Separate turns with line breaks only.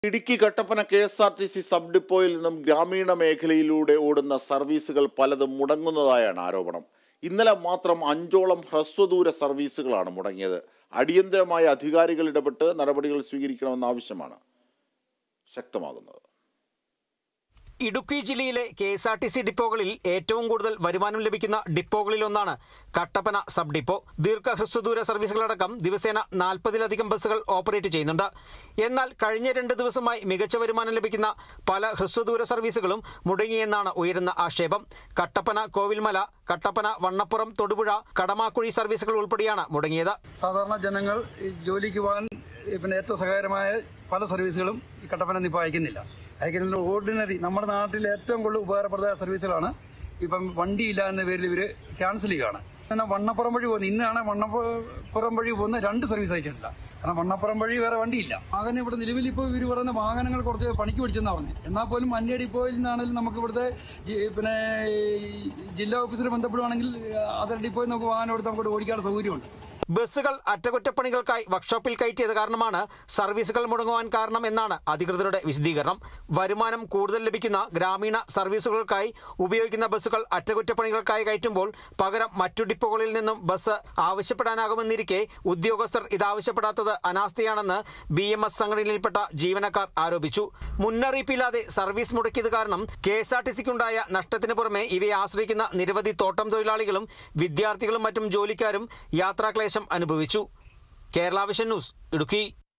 Idukki Kattappana K S R T C sub ഡിപ്പോയിൽ നിന്നും ഗ്രാമീണ മേഖലയിലൂടെ ഓടുന്ന സർവീസുകൾ പലതും മുടങ്ങുന്നതായാണ് ആരോപണം ഇന്നലെ മാത്രം അഞ്ചോളം ഹ്രസ്വദൂര സർവീസുകളാണ് മുടങ്ങിയത് അടിയന്തരമായ അധികാരികൾ ഇടപെട്ട് നടപടികൾ സ്വീകരിക്കണമെന്ന ആവശ്യമാണ് ശക്തമാകുന്നത്
ഇടുക്കി ജില്ലയിലെ K S R T C ഡിപ്പോകളിൽ ഏറ്റവും കൂടുതൽ വരുമാനം ലഭിക്കുന്ന ഡിപ്പോകളിലൊന്നാണ് കട്ടപ്പന സബ് ഡിപ്പോ ദീർഘഹ്രസ്വദൂര സർവീസുകളടക്കം ദിവസേന നാൽപ്പതിലധികം ബസ്സുകൾ ഓപ്പറേറ്റ് ചെയ്യുന്നുണ്ട് എന്നാൽ കഴിഞ്ഞ രണ്ട് ദിവസമായി മികച്ച വരുമാനം ലഭിക്കുന്ന പല ഹ്രസ്വദൂര സർവീസുകളും മുടങ്ങിയെന്നാണ് ഉയരുന്ന ആക്ഷേപം കട്ടപ്പന കോവിൽമല കട്ടപ്പന വണ്ണപ്പുറം തൊടുപുഴ കടമാക്കുഴി സർവീസുകൾ ഉൾപ്പെടെയാണ് മുടങ്ങിയത്
സാധാരണ ജനങ്ങൾ ഈ ജോലിക്ക് പോകാൻ ഈ പിന്നെ ഏറ്റവും സഹായകരമായ പല സർവീസുകളും ഈ കട്ടപ്പന ഇപ്പോൾ അയക്കുന്നില്ല അയക്കുന്നില്ല ഓർഡിനറി നമ്മുടെ നാട്ടിൽ ഏറ്റവും കൂടുതൽ ഉപകാരപ്രദമായ സർവീസുകളാണ് ഇപ്പം വണ്ടിയില്ല എന്ന പേരിൽ ഇവർ ക്യാൻസൽ ചെയ്യുകയാണ് എന്നാൽ വണ്ണപ്പുറം വഴി പോകുന്നത് ഇന്നാണ് വണ്ണപ്പുറം വഴി പോകുന്ന രണ്ട് സർവീസ് അയച്ചിട്ടില്ല കാരണം വണ്ണപ്പുറം വഴി വേറെ വണ്ടിയില്ല വാഹനം ഇവിടെ നിലവിൽ ഇപ്പോൾ ഇവർ പറയുന്ന വാഹനങ്ങൾ കുറച്ച് പണിക്ക് പിടിച്ചെന്നാണ് പറഞ്ഞത് എന്നാൽ പോലും അന്യ ഡിപ്പോയിൽ നിന്നാണെങ്കിലും നമുക്ക് ഇവിടുത്തെ ജി- പിന്നെ ഈ ജില്ലാ ഓഫീസിൽ ബന്ധപ്പെടുവാണെങ്കിൽ അതർ ഡിപ്പോയിൽ നമുക്ക് വാഹനം എടുത്ത് നമുക്ക് ഓടിക്കാനുള്ള സൗകര്യമുണ്ട്
ബസ്സുകൾ അറ്റകുറ്റപ്പണികൾക്കായി വർക്ക്ഷോപ്പിൽ കയറ്റിയത് കാരണമാണ് സർവീസുകൾ മുടങ്ങുവാൻ കാരണം എന്നാണ് അധികൃതരുടെ വിശദീകരണം വരുമാനം കൂടുതൽ ലഭിക്കുന്ന ഗ്രാമീണ സർവീസുകൾക്കായി ഉപയോഗിക്കുന്ന ബസ്സുകൾ അറ്റകുറ്റപ്പണികൾക്കായി കയറ്റുമ്പോൾ പകരം മറ്റു ഡിപ്പോകളിൽ നിന്നും ബസ് ആവശ്യപ്പെടാനാകുമെന്നിരിക്കെ ഉദ്യോഗസ്ഥർ ഇതാവശ്യപ്പെടാത്തത് അനാസ്ഥയാണെന്ന് ബി എം എസ് സംഘടനയിൽപ്പെട്ട ജീവനക്കാർ ആരോപിച്ചു മുന്നറിയിപ്പില്ലാതെ സർവീസ് മുടക്കിയത് കാരണം കെ എസ് ആർ ടി സിക്കുണ്ടായ നഷ്ടത്തിന് പുറമെ ഇവയെ ആശ്രയിക്കുന്ന നിരവധി തോട്ടം തൊഴിലാളികളും വിദ്യാർത്ഥികളും മറ്റും ജോലിക്കാരും യാത്രാക്ലേശം അനുഭവിച്ചു കേരള വിഷൻ ന്യൂസ് ഇടുക്കി